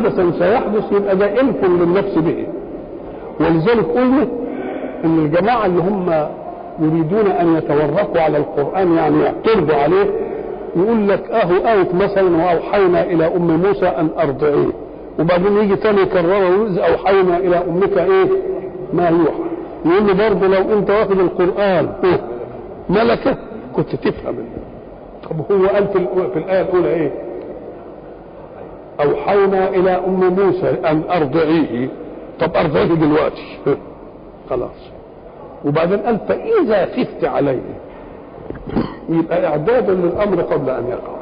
حدثا سيحدث يبقى ده إلف للنفس به ولذلك قلنا ان الجماعه اللي هم يريدون ان يتورقوا على القران يعني يعترضوا عليه يقول لك اهو اوت مثلا واوحينا الى ام موسى ان ارضعيه وبعدين يجي تاني يكرره ويقول اوحينا الى امك ايه ما يوحى يقول له برضه لو انت واخد القران إيه؟ ملكه كنت تفهم طب هو قال في, الأولى في الايه الاولى ايه اوحينا الى ام موسى ان ارضعيه طب ارضعيه دلوقتي خلاص وبعدين قال فاذا خفت عليه يبقى اعدادا للامر قبل ان يقع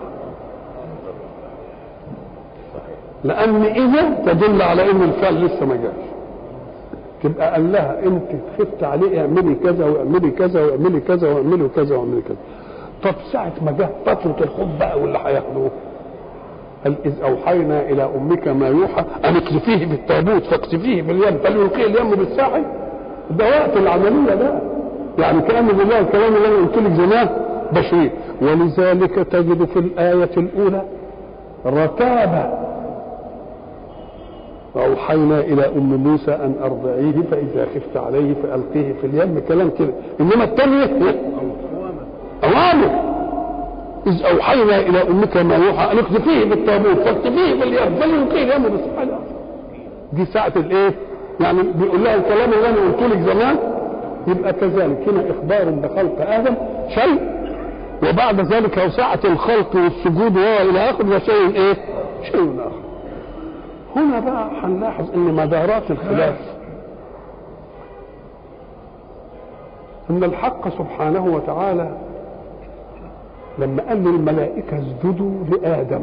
لان اذا تدل على ان الفعل لسه ما جاش تبقى قال لها انت خفت عليه اعملي كذا واعملي كذا واعملي كذا واعملي كذا واعملي كذا طب ساعة ما جه فترة الخوف بقى واللي هياخدوه قال إذ أوحينا إلى أمك ما يوحى أن اقذفيه بالتابوت فاقذفيه باليم فليلقيه اليم بالساحل ده وقت العملية ده يعني كأن بالله الكلام اللي أنا قلت لك زمان بشير ولذلك تجد في الآية الأولى رتابة وأوحينا إلى أم موسى أن أرضعيه فإذا خفت عليه فألقيه في اليم كلام كده إنما الثانية أوامر إذ أوحينا إلى أمك ما يوحى أن اقذفيه بالتابوت فاقذفيه باليم فليلقيه اليم بالساحل دي ساعة الإيه؟ يعني بيقول لها الكلام اللي أنا قلت لك زمان يبقى كذلك هنا إخبار بخلق آدم شيء وبعد ذلك وسعة الخلق والسجود وهو إلى آخره ده شيء إيه؟ شيء آخر هنا بقى هنلاحظ ان مدارات الخلاف ان الحق سبحانه وتعالى لما قال للملائكة اسجدوا لآدم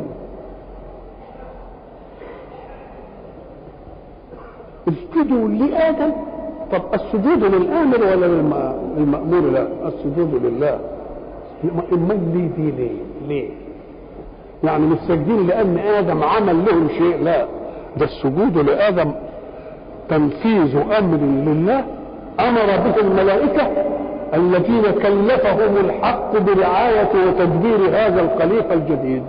اسجدوا لآدم طب السجود للآمر ولا للمأمور لا السجود لله امال ليه دي ليه ليه يعني مش ساجدين لأن آدم عمل لهم شيء لا ده السجود لآدم تنفيذ أمر لله أمر به الملائكة الذين كلفهم الحق برعاية وتدبير هذا الخليفة الجديد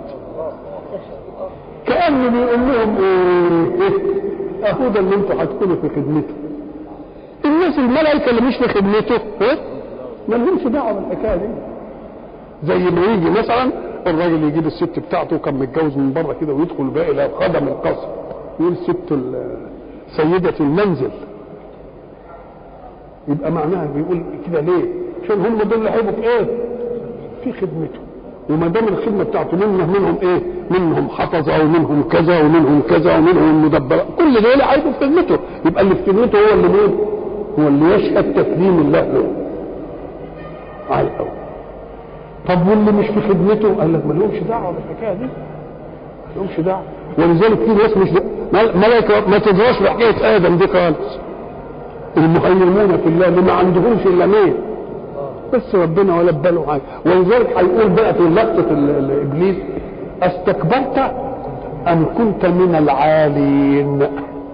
كأنه بيقول لهم إيه إيه أهو ده اللي أنتوا هتكونوا في خدمته الناس الملائكة اللي مش في خدمته إيه؟ ما لهمش دعوة بالحكاية دي زي ما يجي مثلا الراجل يجيب الست بتاعته كان متجوز من بره كده ويدخل بقى الى خدم القصر يقول ست سيدة المنزل يبقى معناها بيقول كده ليه؟ عشان هم دول اللي هيبقوا في ايه؟ في خدمته وما دام الخدمه بتاعته منهم منهم ايه؟ منهم حفظه ومنهم كذا ومنهم كذا ومنهم المدبرات كل دول هيبقوا في خدمته يبقى اللي في خدمته هو اللي مين؟ هو اللي يشهد تسليم الله له على الاول طب واللي مش في خدمته قال لك ما لهمش دعوه بالحكايه دي ما لهمش دعوه ولذلك في ناس مش ملائكه ما تدراش بحكايه ادم دي خالص المهيمون في الله اللي ما عندهمش الا مين بس ربنا ولا باله حاجه ولذلك هيقول بقى في لقطه ابليس استكبرت ام كنت من العالين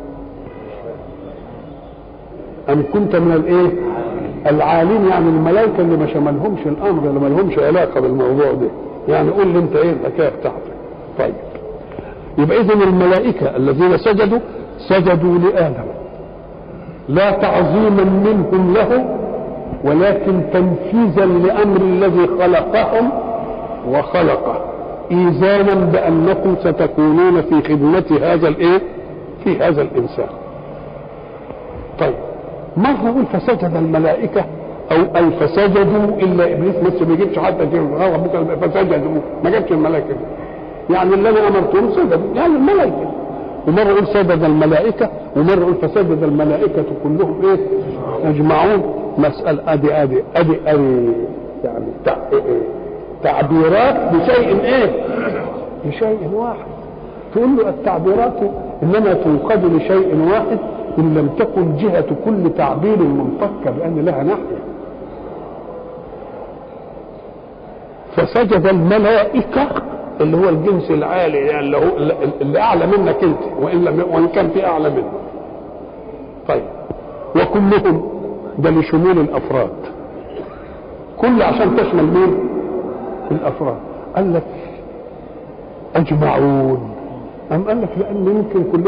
ام كنت من الايه العالين يعني الملائكه اللي ما شملهمش الامر اللي ما لهمش علاقه بالموضوع ده يعني قول لي انت ايه الحكايه بتاعتك طيب يبقى اذا الملائكه الذين سجدوا سجدوا لادم لا تعظيما منهم له ولكن تنفيذا لامر الذي خلقهم وخلقه ايذانا بانكم ستكونون في خدمه هذا الايه في هذا الانسان طيب مرة يقول فسجد الملائكة أو أي فسجدوا إلا إبليس لسه ما يجيبش حتى ربك فسجدوا ما جابش الملائكة يعني اللي أنا أمرتهم سجدوا يعني الملائكة ومرة يقول سجد الملائكة ومرة يقول فسجد الملائكة كلهم إيه أجمعون مسألة أدي أدي أدي أدي يعني تعبيرات بشيء إيه بشيء واحد تقول له التعبيرات إنما تنقاد لشيء واحد إن لم تكن جهة كل تعبير منفكة بأن لها ناحية فسجد الملائكة اللي هو الجنس العالي يعني اللي, هو اللي أعلى منك أنت وإن, لم وإن كان في أعلى منك طيب وكلهم ده لشمول الأفراد كل عشان تشمل مين الأفراد قال لك أجمعون أم قال لك لأن يمكن كلهم